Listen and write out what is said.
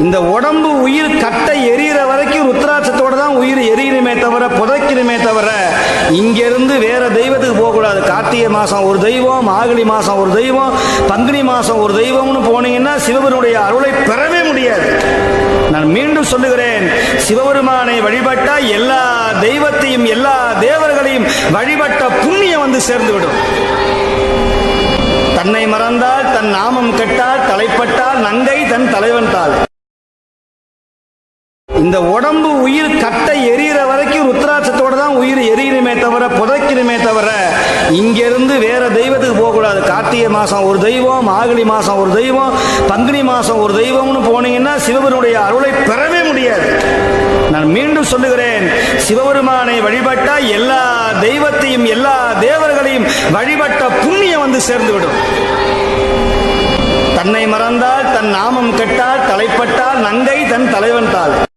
இந்த உடம்பு உயிர் கட்டை எரியிற வரைக்கும் ருத்ராட்சத்தோட தான் உயிர் எரியணுமே தவிர புதைக்கணுமே தவிர இங்கிருந்து வேற தெய்வத்துக்கு போகக்கூடாது கார்த்திகை மாசம் ஒரு தெய்வம் மார்கழி மாசம் ஒரு தெய்வம் பங்குனி மாசம் ஒரு தெய்வம்னு போனீங்கன்னா சிவபெருடைய அருளை பெறவே முடியாது நான் மீண்டும் சொல்லுகிறேன் சிவபெருமானை வழிபட்டா எல்லா தெய்வத்தையும் எல்லா தேவர்களையும் வழிபட்ட புண்ணியம் வந்து சேர்ந்து விடும் தன்னை மறந்தால் தன் நாமம் கெட்டால் தலைப்பட்டால் நங்கை தன் தலைவன் தாள் இந்த உடம்பு உயிர் கட்டை எரியிற வரைக்கும் ருத்ராட்சத்தோட தான் உயிர் எரியணுமே தவிர புதைக்கணுமே தவிர இங்கிருந்து வேற தெய்வத்துக்கு போகக்கூடாது கார்த்திகை மாசம் ஒரு தெய்வம் மார்கழி மாசம் ஒரு தெய்வம் பங்குனி மாசம் ஒரு தெய்வம்னு போனீங்கன்னா சிவபெருடைய அருளை பெறவே முடியாது நான் மீண்டும் சொல்லுகிறேன் சிவபெருமானை வழிபட்டா எல்லா தெய்வத்தையும் எல்லா தேவர்களையும் வழிபட்ட புண்ணியம் வந்து சேர்ந்து விடும் தன்னை மறந்தால் தன் நாமம் கெட்டால் தலைப்பட்டால் நங்கை தன் தலைவன் தாள்